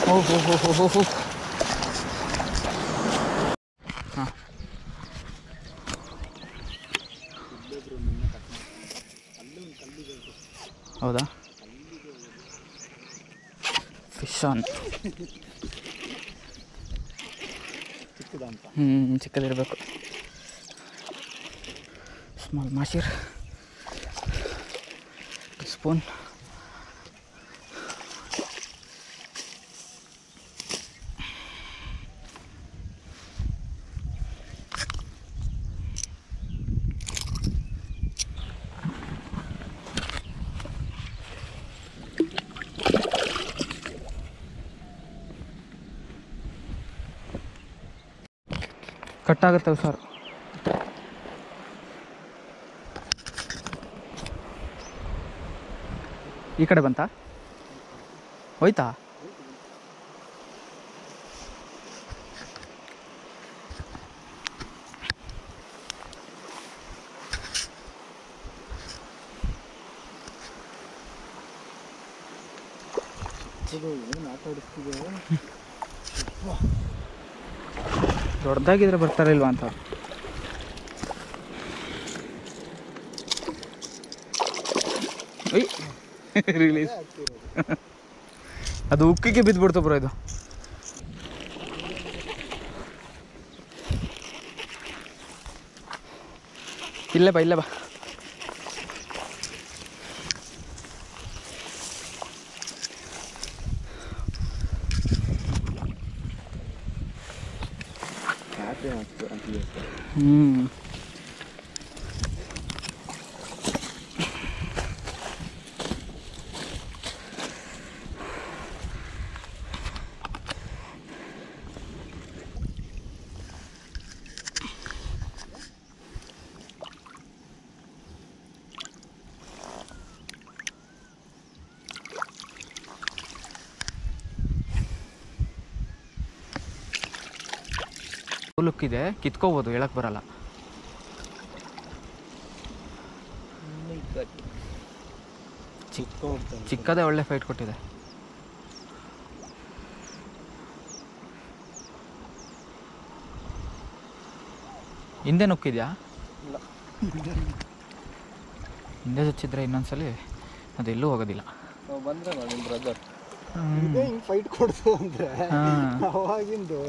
ಓ ಹೋ ಹೋ ಹೋ ಹೋ ಹೋ ಹಾಂ ಹೌದಾ ಫಿಶ್ ಆನ್ ಚಿಕ್ಕದಂತ ಹ್ಞೂ ಚಿಕ್ಕದಿರಬೇಕು ಸ್ಮಾಲ್ ಮಾಶಿರ್ ಸ್ಪೂನ್ ಕಟ್ಟಾಗುತ್ತೆ ಸರ್ ಈ ಕಡೆ ಬಂತಾ ಹೋಯ್ತಾ ಇದು ಏನು ಆಟ ಆಡಿಸ್ತಿದೆ ದೊಡ್ಡದಾಗಿದ್ರೆ ಬರ್ತಾರಿಲ್ವಾ ಅಂತ ರಿಲೀಸ್ ಅದು ಉಕ್ಕಿಗೆ ಬಿದ್ದುಬಿಡ್ತು ಬ್ರೋ ಇದು ಇಲ್ಲೇ ಬಾ ಇಲ್ಲೇ ಬಾ ಕ್ಯಾಪೆ ಆಗ್ತದೆ ಅಂತಿದೆ ಹ್ಞೂ ಲುಕ್ ಇದೆ ಕಿತ್ಕೋಬೋದು ಹೇಳಕ್ ಬರಲ್ಲ ಚಿಕ್ಕ ಹೋಗ್ತಾನೆ ಚಿಕ್ಕದೇ ಒಳ್ಳೆ ಫೈಟ್ ಕೊಟ್ಟಿದೆ ಹಿಂದೆ ನುಕ್ಕಿದ್ಯಾ ಇಲ್ಲ. ಹಿಂದೆ ಚುಚ್ಚಿದ್ರೆ ಇನ್ನೊಂದ್ಸಲಿ ಅದೆಲ್ಲೂ ಹೋಗೋದಿಲ್ಲ ನಾವು ಬಂದ್ರೆ ನಿಮ್ಮ ಬ್ರದರ್ ಹ್ಮ್. ಇದೇ ಹಿಂಗೆ ಫೈಟ್ ಕೊಡ್ತು ಅಂದ್ರೆ ಹಾ. ಅವಾಗಿಂದು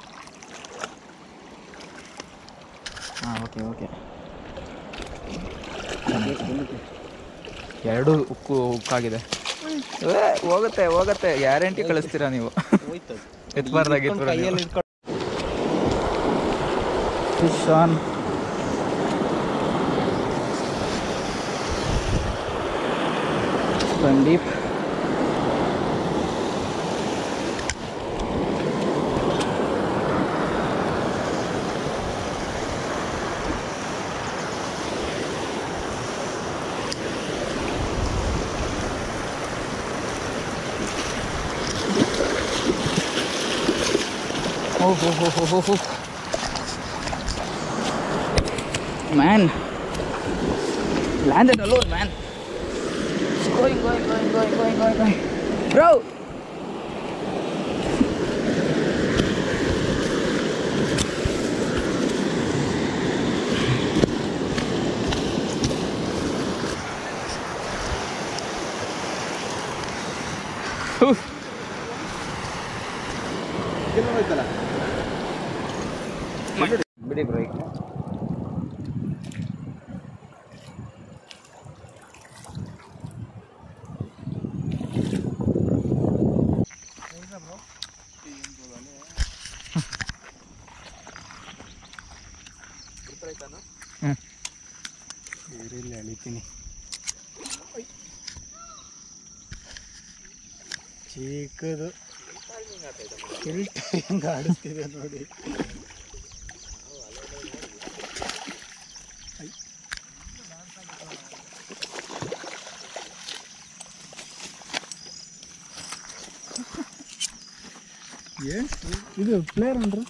ಹಾಂ ಓಕೆ ಓಕೆ ಎರಡು ಉಕ್ಕು ಉಕ್ಕಾಗಿದೆ ಏ, ಹೋಗುತ್ತೆ ಹೋಗುತ್ತೆ ಗ್ಯಾರಂಟಿ ಕಳಿಸ್ತೀರಾ ನೀವು ಹೋಯ್ತದು ಎತ್ಬಾರ್ದಾಗಿತ್ತು ಕೈಯಲ್ಲಿ ಇಟ್ಕೊಂಡು fish on Sandeep Oh, oh, oh, oh, oh, oh. Man, landed alone, man. It's going, going, going, going, going, going, going. Bro! Oof. ಹೋಯ್ತಲ್ಲ ಬಿಡಿ ಬ್ರೇಕ್ ಹ್ಞೂ ಇಲ್ಲಿ ಎಳಿತೀನಿ ಚಿಕ್ಕದು ಫಿಲ್ಟರ್ ಆಡಿಸ್ತಿದೆ ನೋಡಿ ಏನು ಇದು ಪ್ಲೇಯರ್ ಅನ್ರಿ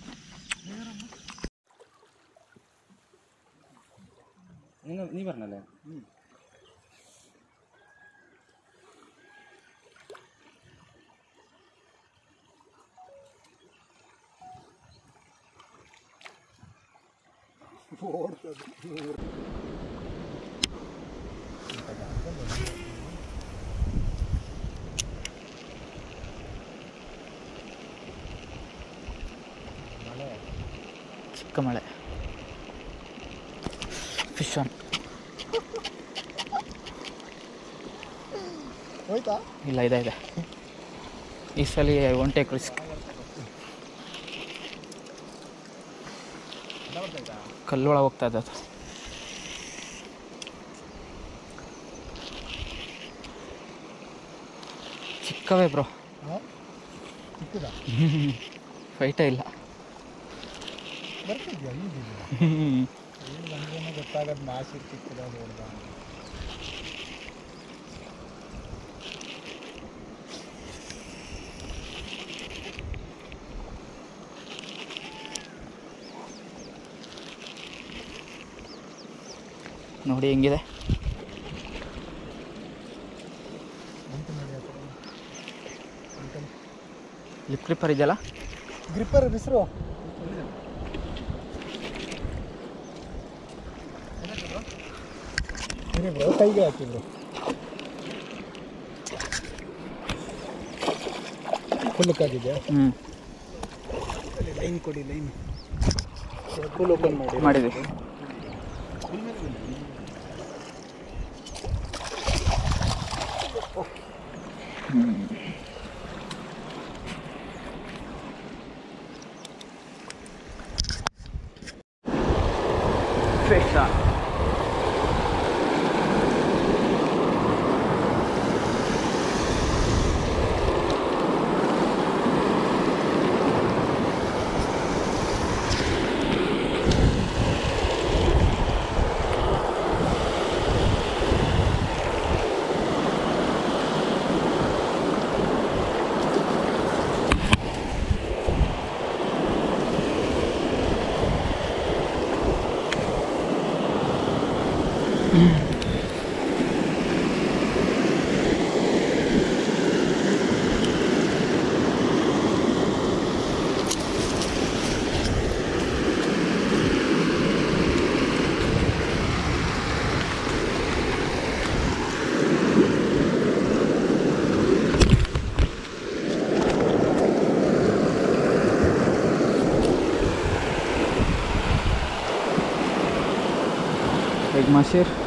ನೀ ಬರ್ನಲ್ಲ ಚಿಕ್ಕ ಮಳೆ ಫಿಶ್ ಆನ್ ಹೋಯ್ತಾ ಇಲ್ಲ ಇದೆ ಇದೆ ಈ ಸಲ ಒನ್ ಟೇಕ್ ರಿಸ್ಕ್ ಕಲ್ಲೊಳಗೆ ಹೋಗ್ತಾ ಇದೆ ಅದು ಚಿಕ್ಕವೇ ಬ್ರೋ ಹಾಂ ಸಿಕ್ಕಿದ ಫೈಟೇ ಇಲ್ಲ ಬರ್ತಿದ್ಯಾ ಈಗಿಲ್ಲ ಇಲ್ಲಿ ನಮಗೇನು ಗೊತ್ತಾಗದು ಮಾಸಿ ಸಿಕ್ಕಿದ ನೋಡ್ದ ನೋಡಿ ಹೆಂಗಿದೆ ಅಂತ ನೋಡಿ ಲಿಪ್ ಕ್ರಿಪ್ಪರ್ ಇದೆಯಲ್ಲ ಗ್ರಿಪ್ಪರ್ ಬಿಸಿರು ಇರಿ ಬ್ರೋ ಕೈಗೆ ಹಾಕಿ ಬ್ರೋ ಫುಲ್ಲಕ್ಕಾಗಿದೆಯಾ ಹ್ಞೂ ಲೈನ್ ಕೊಡಿ ಲೈನ್ ಫುಲ್ ಓಪನ್ ಮಾಡಿ ಮಾಡಿದ್ವಿ ಫಿಶ್ ಎಗ್ ಮಸೀರ್